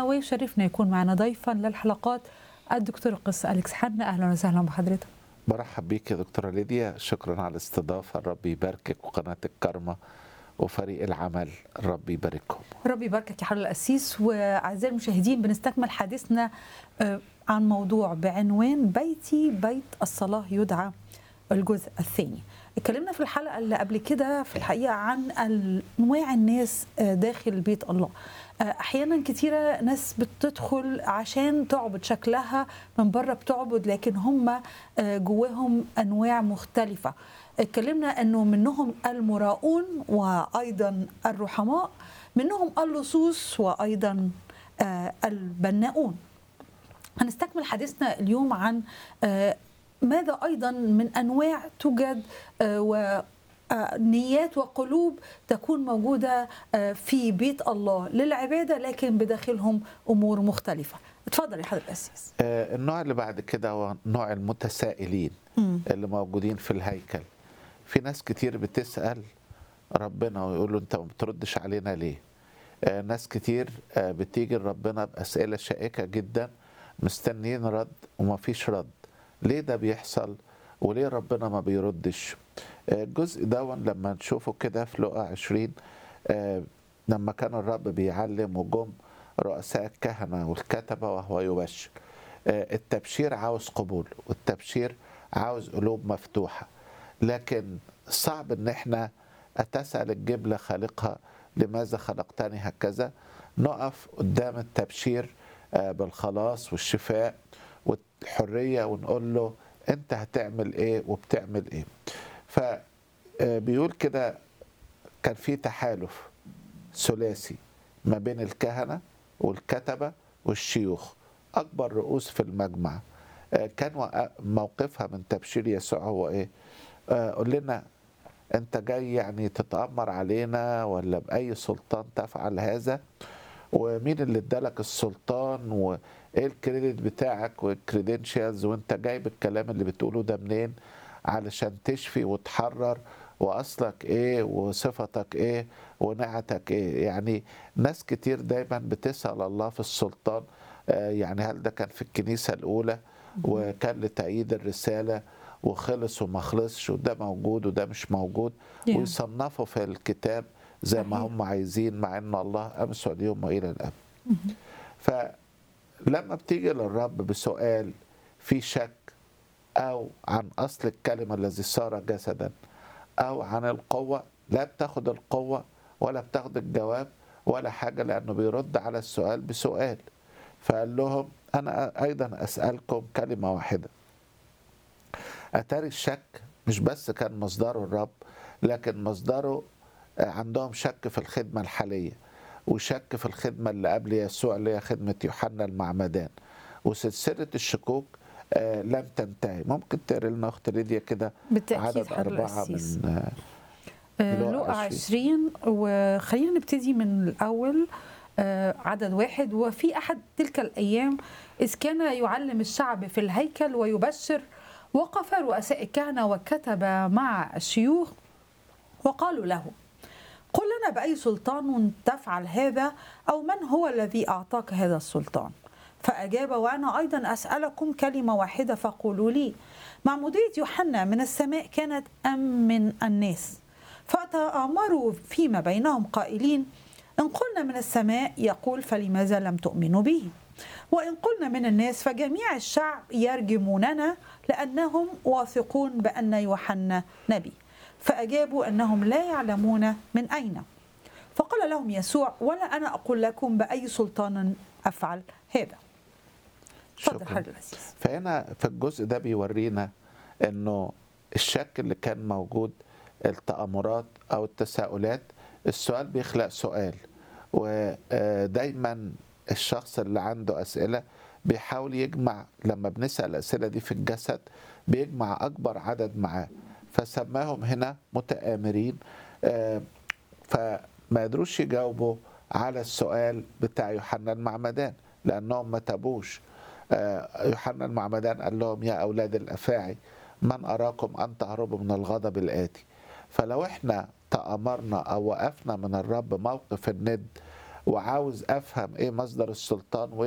ويشرفنا يكون معنا ضيفا للحلقات الدكتور القس أليكس حنا أهلا وسهلا بحضرتك برحب بيك يا دكتورة ليديا شكرا على الاستضافة الرب يباركك وقناة الكرمة وفريق العمل الرب يباركهم ربي يباركك يا حضرة القسيس وأعزائي المشاهدين بنستكمل حديثنا آه، عن موضوع بعنوان بيتي بيت الصلاة يدعى الجزء الثاني اتكلمنا في الحلقة اللي قبل كده في الحقيقة عن أنواع الناس آه، داخل بيت الله آه، أحيانا كتيرة ناس بتدخل عشان تعبد شكلها من بره بتعبد لكن هم آه، جواهم أنواع مختلفة اتكلمنا أنه منهم المراؤون وأيضا الرحماء منهم اللصوص وأيضا آه، البناؤون هنستكمل حديثنا اليوم عن آه، ماذا ايضا من انواع توجد آه، و آه، نيات وقلوب تكون موجوده آه، في بيت الله للعباده لكن بداخلهم امور مختلفه. اتفضل يا حضرة القسيس. آه، النوع اللي بعد كده هو نوع المتسائلين مم. اللي موجودين في الهيكل في ناس كتير بتسأل ربنا ويقول له انت ما بتردش علينا ليه آه، ناس كتير آه، بتيجي لربنا بأسئلة شائكة جدا مستنيين رد وما فيش رد ليه ده بيحصل وليه ربنا ما بيردش آه، الجزء ده لما نشوفه كده في لقا 20 آه، لما كان الرب بيعلم وجم رؤساء الكهنة والكتبة وهو يبشر آه، التبشير عاوز قبول والتبشير عاوز قلوب مفتوحة لكن صعب ان احنا اتسأل الجبلة خالقها لماذا خلقتني هكذا نقف قدام التبشير آه، بالخلاص والشفاء والحرية ونقول له انت هتعمل ايه وبتعمل ايه فبيقول كده كان في تحالف ثلاثي ما بين الكهنة والكتبة والشيوخ أكبر رؤوس في المجمع آه، كان وق- موقفها من تبشير يسوع هو إيه؟ آه، قول لنا أنت جاي يعني تتأمر علينا ولا بأي سلطان تفعل هذا؟ ومين اللي ادالك السلطان وايه الكريدت بتاعك والكريدنشالز وانت جايب الكلام اللي بتقوله ده منين علشان تشفي وتحرر واصلك ايه وصفتك ايه ونعتك ايه يعني ناس كتير دايما بتسأل الله في السلطان آه، يعني هل ده كان في الكنيسة الأولى وكان لتأييد الرسالة وخلص وما خلصش وده موجود وده مش موجود Yeah. ويصنفوا في الكتاب زي ما صحيح. هم عايزين مع ان الله امس واليوم والى الابد فلما بتيجي للرب بسؤال في شك او عن اصل الكلمه الذي صار جسدا او عن القوه لا بتاخد القوه ولا بتاخد الجواب ولا حاجه لانه بيرد على السؤال بسؤال فقال لهم انا ايضا اسالكم كلمه واحده اتاري الشك مش بس كان مصدره الرب لكن مصدره آه، عندهم شك في الخدمه الحاليه وشك في الخدمه اللي قبل يسوع اللي هي خدمه يوحنا المعمدان وسلسله الشكوك آه، لم تنتهي ممكن تقري لنا اخت ليديا كده بالتأكيد عدد حضرة أربعة القسيس. من آه، آه، لقا لقا 20. 20 وخلينا نبتدي من الأول آه، عدد واحد وفي أحد تلك الأيام إذ كان يعلم الشعب في الهيكل ويبشر وقف رؤساء الكهنة والكتبة مع الشيوخ وقالوا له قل لنا بأي سلطان تفعل هذا أو من هو الذي أعطاك هذا السلطان فأجاب وأنا أيضا أسألكم كلمة واحدة فقولوا لي معمودية يوحنا من السماء كانت أم من الناس فتأمروا فيما بينهم قائلين إن قلنا من السماء يقول فلماذا لم تؤمنوا به وإن قلنا من الناس فجميع الشعب يرجموننا لأنهم واثقون بأن يوحنا نبي فأجابوا أنهم لا يعلمون من أين فقال لهم يسوع ولا أنا أقول لكم بأي سلطان أفعل هذا تفضل شكراً. حضرتك العزيز فهنا في الجزء ده بيورينا انه الشك اللي كان موجود التأمرات او التساؤلات السؤال بيخلق سؤال ودايما الشخص اللي عنده اسئله بيحاول يجمع لما بنسال الاسئله دي في الجسد بيجمع اكبر عدد معاه فسماهم هنا متآمرين آه، فما قدروش يجاوبوا على السؤال بتاع يوحنا المعمدان لانهم ما تابوش آه، يوحنا المعمدان قال لهم يا اولاد الافاعي من اراكم ان تهربوا من الغضب الاتي فلو احنا تامرنا او وقفنا من الرب موقف الند وعاوز افهم ايه مصدر السلطان